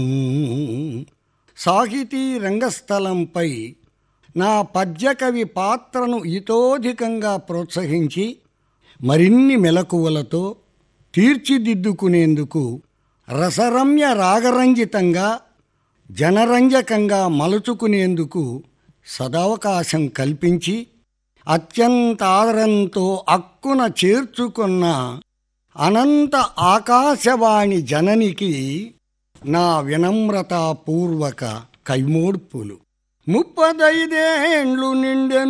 సాహితీ రంగస్థలంపై నా పద్యకవి పాత్రను ఇతోధికంగా ప్రోత్సహించి మరిన్ని మెలకువలతో తీర్చిదిద్దుకునేందుకు రసరమ్య రాగరంజితంగా జనరంజకంగా మలుచుకునేందుకు సదవకాశం కల్పించి అత్యంత ఆదరంతో అక్కున చేర్చుకున్న అనంత ఆకాశవాణి జననికి నా వినమ్రతాపూర్వక కైమోడ్పులు ముప్పదైదేండ్లు నిండెను